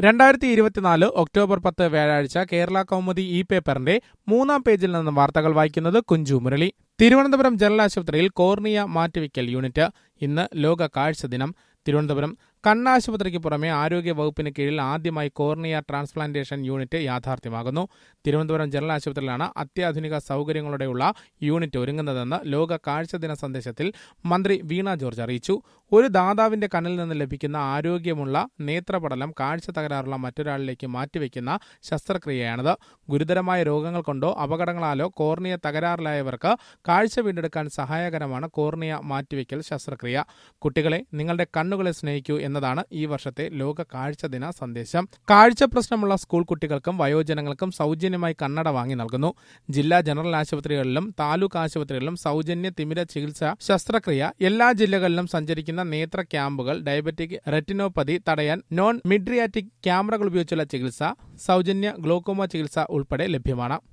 രണ്ടായിരത്തി ഇരുപത്തിനാല് ഒക്ടോബർ പത്ത് വ്യാഴാഴ്ച കേരള കൗമുദി ഇ പേപ്പറിന്റെ മൂന്നാം പേജിൽ നിന്ന് വാർത്തകൾ വായിക്കുന്നത് കുഞ്ചു മുരളി തിരുവനന്തപുരം ജനറൽ ആശുപത്രിയിൽ കോർണിയ മാറ്റിവെക്കൽ യൂണിറ്റ് ഇന്ന് ലോക കാഴ്ച ദിനം തിരുവനന്തപുരം കണ്ണാശുപത്രിക്ക് പുറമെ ആരോഗ്യ വകുപ്പിന് കീഴിൽ ആദ്യമായി കോർണിയ ട്രാൻസ്പ്ലാന്റേഷൻ യൂണിറ്റ് യാഥാർത്ഥ്യമാകുന്നു തിരുവനന്തപുരം ജനറൽ ആശുപത്രിയിലാണ് അത്യാധുനിക സൗകര്യങ്ങളോടെയുള്ള യൂണിറ്റ് ഒരുങ്ങുന്നതെന്ന് ലോക കാഴ്ച ദിന സന്ദേശത്തിൽ മന്ത്രി വീണ ജോർജ് അറിയിച്ചു ഒരു ദാതാവിന്റെ കണ്ണിൽ നിന്ന് ലഭിക്കുന്ന ആരോഗ്യമുള്ള നേത്രപടലം കാഴ്ച തകരാറുള്ള മറ്റൊരാളിലേക്ക് മാറ്റിവെക്കുന്ന ശസ്ത്രക്രിയയാണിത് ഗുരുതരമായ രോഗങ്ങൾ കൊണ്ടോ അപകടങ്ങളാലോ കോർണിയ തകരാറിലായവർക്ക് കാഴ്ച വീണ്ടെടുക്കാൻ സഹായകരമാണ് കോർണിയ മാറ്റിവെക്കൽ ശസ്ത്രക്രിയ കുട്ടികളെ നിങ്ങളുടെ കണ്ണുകളെ സ്നേഹിക്കൂ എന്നതാണ് ഈ വർഷത്തെ ലോക കാഴ്ച ദിന സന്ദേശം കാഴ്ച പ്രശ്നമുള്ള സ്കൂൾ കുട്ടികൾക്കും വയോജനങ്ങൾക്കും സൗജന്യമായി കണ്ണട വാങ്ങി നൽകുന്നു ജില്ലാ ജനറൽ ആശുപത്രികളിലും താലൂക്ക് ആശുപത്രികളിലും സൗജന്യ തിമിര ചികിത്സ ശസ്ത്രക്രിയ എല്ലാ ജില്ലകളിലും സഞ്ചരിക്കുന്ന നേത്ര ക്യാമ്പുകൾ ഡയബറ്റിക് റെറ്റിനോപ്പതി തടയാൻ നോൺ മിഡ്രിയാറ്റിക് ക്യാമറകൾ ഉപയോഗിച്ചുള്ള ചികിത്സ സൗജന്യ ഗ്ലോക്കോമ ചികിത്സ ഉൾപ്പെടെ ലഭ്യമാണ്